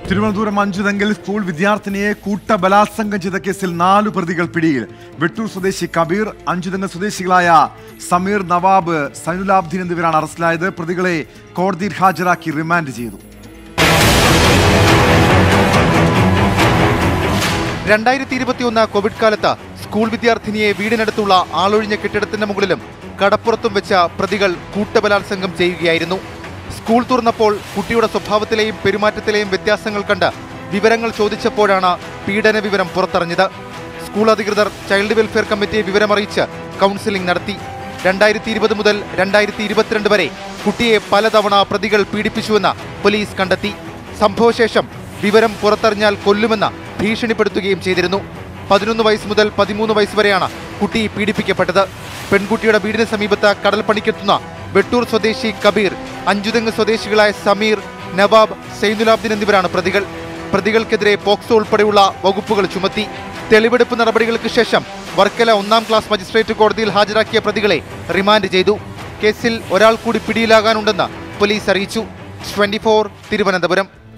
Thiruvananthapuram അഞ്ചുതെങ്കിൽ school വിദ്യാർത്ഥിനിയെ കൂട്ട ബലാത്സംഗം ചെയ്ത കേസിൽ നാലു പ്രതികൾ പിടിയിൽ വെട്ടൂർ സ്വദേശി കബീർ അഞ്ചുതെങ്ങൽ സ്വദേശികളായ സമീർ നവാബ് സൈനുലാബ്ദീൻ എന്നിവരാണ് അറസ്റ്റിലായത് പ്രതികളെ കോടതിയിൽ ഹാജരാക്കി റിമാൻഡ് ചെയ്തു രണ്ടായിരത്തി ഇരുപത്തിയൊന്ന് കോവിഡ് കാലത്ത് സ്കൂൾ വിദ്യാർത്ഥിനിയെ വീടിനടുത്തുള്ള ആളൊഴിഞ്ഞ കെട്ടിടത്തിന്റെ മുകളിലും കടപ്പുറത്തും വെച്ച പ്രതികൾ കൂട്ടബലാത്സംഗം ചെയ്യുകയായിരുന്നു സ്കൂൾ തുറന്നപ്പോൾ കുട്ടിയുടെ സ്വഭാവത്തിലെയും പെരുമാറ്റത്തിലെയും വ്യത്യാസങ്ങൾ കണ്ട് വിവരങ്ങൾ ചോദിച്ചപ്പോഴാണ് പീഡന വിവരം പുറത്തറിഞ്ഞത് സ്കൂൾ അധികൃതർ ചൈൽഡ് വെൽഫെയർ കമ്മിറ്റിയെ വിവരമറിയിച്ച് കൗൺസിലിംഗ് നടത്തി രണ്ടായിരത്തി ഇരുപത് മുതൽ രണ്ടായിരത്തി ഇരുപത്തിരണ്ട് വരെ കുട്ടിയെ പലതവണ പ്രതികൾ പീഡിപ്പിച്ചുവെന്ന് പോലീസ് കണ്ടെത്തി സംഭവശേഷം വിവരം പുറത്തറിഞ്ഞാൽ കൊല്ലുമെന്ന് ഭീഷണിപ്പെടുത്തുകയും ചെയ്തിരുന്നു പതിനൊന്ന് വയസ്സ് മുതൽ പതിമൂന്ന് വയസ്സ് വരെയാണ് കുട്ടി പീഡിപ്പിക്കപ്പെട്ടത് പെൺകുട്ടിയുടെ വീടിന് സമീപത്ത് കടൽപ്പണിക്കെത്തുന്ന വെട്ടൂർ സ്വദേശി കബീർ അഞ്ചുതെങ്ങ് സ്വദേശികളായ സമീർ നവാബ് സൈനുലാബ്ദീൻ എന്നിവരാണ് പ്രതികൾ പ്രതികൾക്കെതിരെ പോക്സോ ഉൾപ്പെടെയുള്ള വകുപ്പുകൾ ചുമത്തി തെളിവെടുപ്പ് നടപടികൾക്ക് ശേഷം വർക്കല ഒന്നാം ക്ലാസ് മജിസ്ട്രേറ്റ് കോടതിയിൽ ഹാജരാക്കിയ പ്രതികളെ റിമാൻഡ് ചെയ്തു കേസിൽ ഒരാൾ കൂടി പിടിയിലാകാനുണ്ടെന്ന് പോലീസ് അറിയിച്ചു ട്വന്റി തിരുവനന്തപുരം